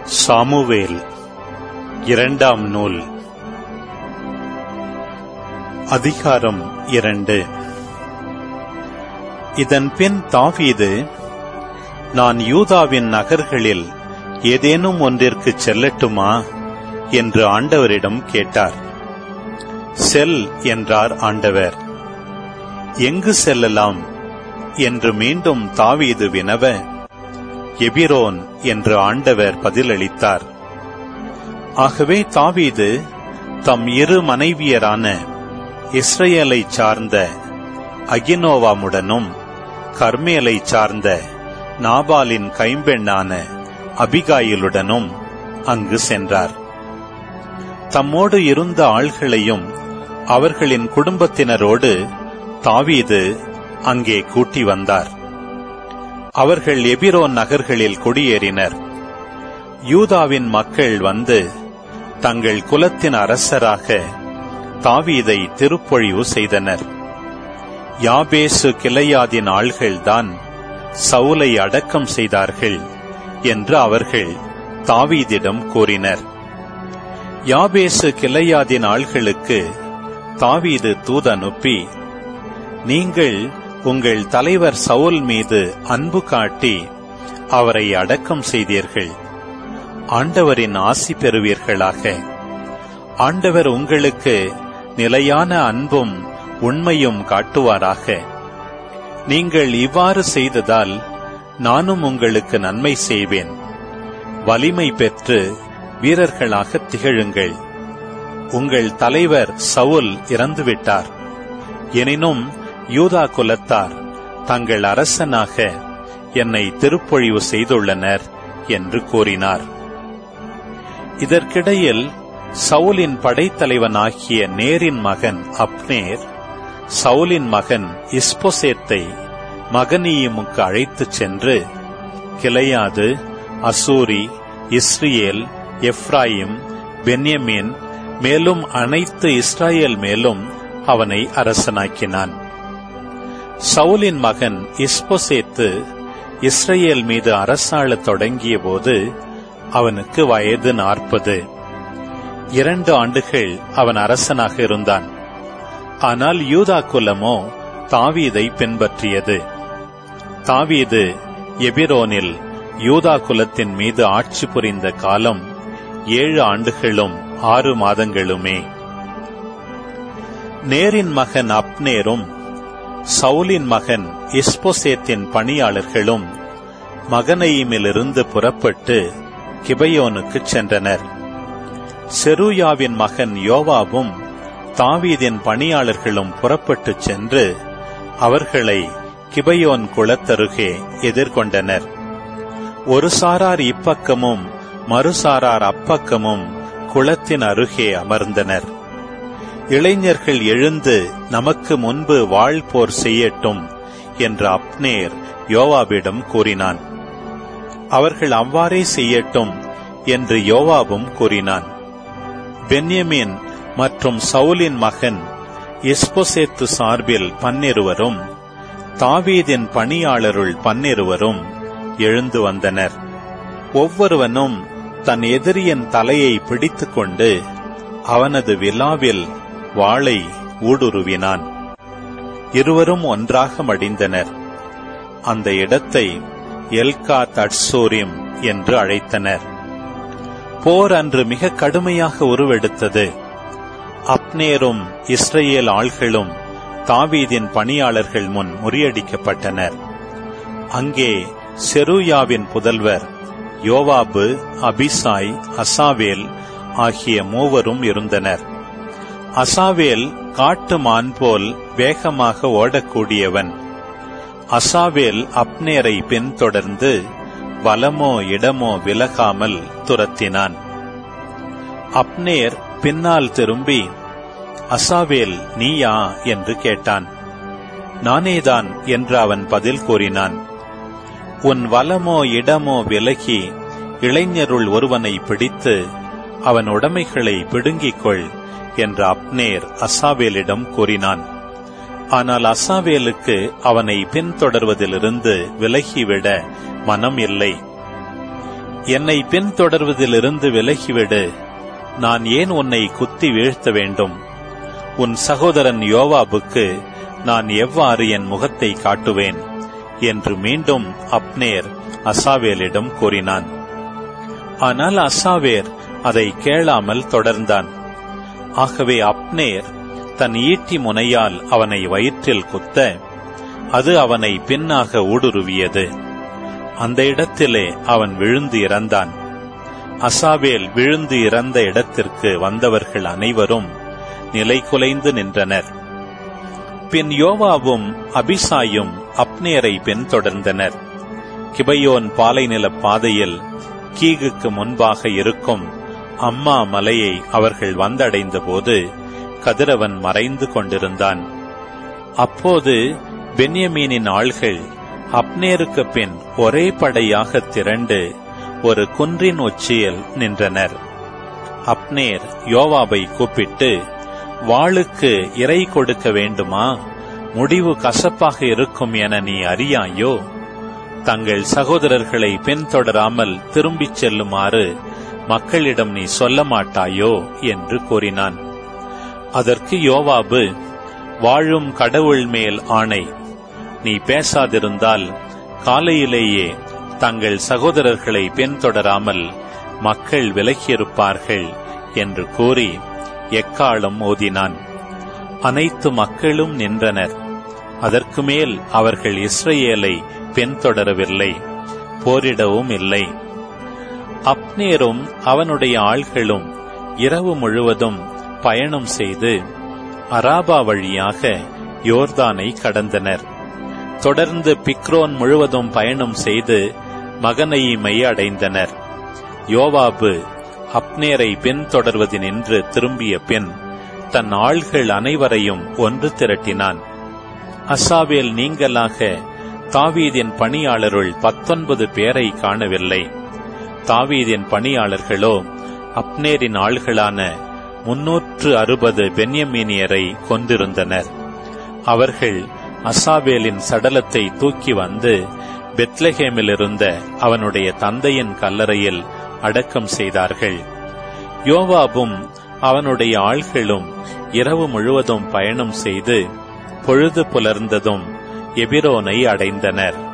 Samuel இரண்டாம் நூல் அதிகாரம் இரண்டு இதன் பின் தாவீது நான் யூதாவின் நகர்களில் ஏதேனும் ஒன்றிற்குச் செல்லட்டுமா என்று ஆண்டவரிடம் கேட்டார் செல் என்றார் ஆண்டவர் எங்கு செல்லலாம் என்று மீண்டும் தாவீது வினவ எபிரோன் என்று ஆண்டவர் பதிலளித்தார் ஆகவே தாவீது தம் இரு மனைவியரான இஸ்ரேலைச் சார்ந்த அகினோவாமுடனும் கர்மேலைச் சார்ந்த நாபாலின் கைம்பெண்ணான அபிகாயிலுடனும் அங்கு சென்றார் தம்மோடு இருந்த ஆள்களையும் அவர்களின் குடும்பத்தினரோடு தாவீது அங்கே கூட்டி வந்தார் அவர்கள் எபிரோன் நகர்களில் குடியேறினர் யூதாவின் மக்கள் வந்து தங்கள் குலத்தின் அரசராக தாவீதை திருப்பொழிவு செய்தனர் யாபேசு கிளையாதின் ஆள்கள்தான் சவுலை அடக்கம் செய்தார்கள் என்று அவர்கள் தாவீதிடம் கூறினர் யாபேசு கிளையாதின் ஆள்களுக்கு தாவீது தூதனுப்பி நீங்கள் உங்கள் தலைவர் சவுல் மீது அன்பு காட்டி அவரை அடக்கம் செய்தீர்கள் ஆண்டவரின் ஆசி பெறுவீர்களாக ஆண்டவர் உங்களுக்கு நிலையான அன்பும் உண்மையும் காட்டுவாராக நீங்கள் இவ்வாறு செய்ததால் நானும் உங்களுக்கு நன்மை செய்வேன் வலிமை பெற்று வீரர்களாக திகழுங்கள் உங்கள் தலைவர் சவுல் இறந்துவிட்டார் எனினும் யூதா குலத்தார் தங்கள் அரசனாக என்னை திருப்பொழிவு செய்துள்ளனர் என்று கூறினார் இதற்கிடையில் சவுலின் படைத்தலைவனாகிய நேரின் மகன் அப்னேர் சவுலின் மகன் இஸ்பொசேத்தை மகனீயமுக்கு அழைத்துச் சென்று கிளையாது அசூரி இஸ்ரியேல் எப்ராயிம் பென்யமீன் மேலும் அனைத்து இஸ்ராயேல் மேலும் அவனை அரசனாக்கினான் சவுலின் மகன் இஸ்பொசேத்து இஸ்ரேல் மீது அரசாளத் தொடங்கிய போது அவனுக்கு வயது நாற்பது இரண்டு ஆண்டுகள் அவன் அரசனாக இருந்தான் ஆனால் யூதா குலமோ தாவீதை பின்பற்றியது தாவீது எபிரோனில் யூதா குலத்தின் மீது ஆட்சி புரிந்த காலம் ஏழு ஆண்டுகளும் ஆறு மாதங்களுமே நேரின் மகன் அப்னேரும் சவுலின் மகன் இஸ்போசேத்தின் பணியாளர்களும் மகனையிமிலிருந்து புறப்பட்டு கிபையோனுக்குச் சென்றனர் செருயாவின் மகன் யோவாவும் தாவீதின் பணியாளர்களும் புறப்பட்டுச் சென்று அவர்களை கிபையோன் குளத்தருகே எதிர்கொண்டனர் ஒரு சாரார் இப்பக்கமும் மறுசாரார் அப்பக்கமும் குளத்தின் அருகே அமர்ந்தனர் இளைஞர்கள் எழுந்து நமக்கு முன்பு வாழ் போர் செய்யட்டும் என்ற அப்னேர் யோவாபிடம் கூறினான் அவர்கள் அவ்வாறே செய்யட்டும் என்று யோவாபும் கூறினான் பென்யமின் மற்றும் சவுலின் மகன் இஸ்பொசேத்து சார்பில் பன்னிருவரும் தாவீதின் பணியாளருள் பன்னிருவரும் எழுந்து வந்தனர் ஒவ்வொருவனும் தன் எதிரியின் தலையை பிடித்துக்கொண்டு அவனது விழாவில் வாளை ஊடுருவினான் இருவரும் ஒன்றாக மடிந்தனர் அந்த இடத்தை எல்கா தட்சோரிம் என்று அழைத்தனர் போர் அன்று மிக கடுமையாக உருவெடுத்தது அப்னேரும் இஸ்ரேல் ஆள்களும் தாவீதின் பணியாளர்கள் முன் முறியடிக்கப்பட்டனர் அங்கே செருயாவின் புதல்வர் யோவாபு அபிசாய் அசாவேல் ஆகிய மூவரும் இருந்தனர் அசாவேல் காட்டு மான் போல் வேகமாக ஓடக்கூடியவன் அசாவேல் அப்னேரை பின்தொடர்ந்து வலமோ இடமோ விலகாமல் துரத்தினான் அப்னேர் பின்னால் திரும்பி அசாவேல் நீயா என்று கேட்டான் நானேதான் என்று அவன் பதில் கூறினான் உன் வலமோ இடமோ விலகி இளைஞருள் ஒருவனை பிடித்து அவன் உடைமைகளை பிடுங்கிக் கொள் என்று அப்னேர் அசாவேலிடம் கூறினான் ஆனால் அசாவேலுக்கு அவனை பின்தொடர்வதிலிருந்து விலகிவிட மனம் இல்லை என்னை பின்தொடர்வதிலிருந்து விலகிவிடு நான் ஏன் உன்னை குத்தி வீழ்த்த வேண்டும் உன் சகோதரன் யோவாபுக்கு நான் எவ்வாறு என் முகத்தை காட்டுவேன் என்று மீண்டும் அப்னேர் அசாவேலிடம் கூறினான் ஆனால் அசாவேர் அதை கேளாமல் தொடர்ந்தான் ஆகவே அப்னேர் தன் ஈட்டி முனையால் அவனை வயிற்றில் குத்த அது அவனை பின்னாக ஊடுருவியது அந்த இடத்திலே அவன் விழுந்து இறந்தான் அசாவேல் விழுந்து இறந்த இடத்திற்கு வந்தவர்கள் அனைவரும் நிலை குலைந்து நின்றனர் பின் யோவாவும் அபிசாயும் அப்னேரை பின்தொடர்ந்தனர் கிபையோன் பாலைநில பாதையில் கீகுக்கு முன்பாக இருக்கும் அம்மா மலையை அவர்கள் வந்தடைந்த போது கதிரவன் மறைந்து கொண்டிருந்தான் அப்போது பென்யமீனின் ஆள்கள் அப்னேருக்கு பின் ஒரே படையாக திரண்டு ஒரு குன்றின் உச்சியில் நின்றனர் அப்னேர் யோவாபை கூப்பிட்டு வாளுக்கு இறை கொடுக்க வேண்டுமா முடிவு கசப்பாக இருக்கும் என நீ அறியாயோ தங்கள் சகோதரர்களை பின்தொடராமல் திரும்பிச் செல்லுமாறு மக்களிடம் நீ சொல்ல மாட்டாயோ என்று கூறினான் அதற்கு யோவாபு வாழும் கடவுள் மேல் ஆணை நீ பேசாதிருந்தால் காலையிலேயே தங்கள் சகோதரர்களை பின்தொடராமல் மக்கள் விலகியிருப்பார்கள் என்று கூறி எக்காலம் ஓதினான் அனைத்து மக்களும் நின்றனர் அதற்கு மேல் அவர்கள் இஸ்ரேலை பின்தொடரவில்லை போரிடவும் இல்லை அப்னேரும் அவனுடைய ஆள்களும் இரவு முழுவதும் பயணம் செய்து அராபா வழியாக யோர்தானை கடந்தனர் தொடர்ந்து பிக்ரோன் முழுவதும் பயணம் செய்து மகனையுமை அடைந்தனர் யோவாபு அப்னேரை பின்தொடர்வதினின்று திரும்பிய பின் தன் ஆள்கள் அனைவரையும் ஒன்று திரட்டினான் அசாவேல் நீங்களாக தாவீதின் பணியாளருள் பத்தொன்பது பேரை காணவில்லை தாவீதின் பணியாளர்களோ அப்னேரின் ஆள்களான முன்னூற்று அறுபது பென்யமீனியரை கொண்டிருந்தனர் அவர்கள் அசாவேலின் சடலத்தை தூக்கி வந்து பெத்லஹேமிலிருந்த அவனுடைய தந்தையின் கல்லறையில் அடக்கம் செய்தார்கள் யோவாபும் அவனுடைய ஆள்களும் இரவு முழுவதும் பயணம் செய்து பொழுது புலர்ந்ததும் எபிரோனை அடைந்தனர்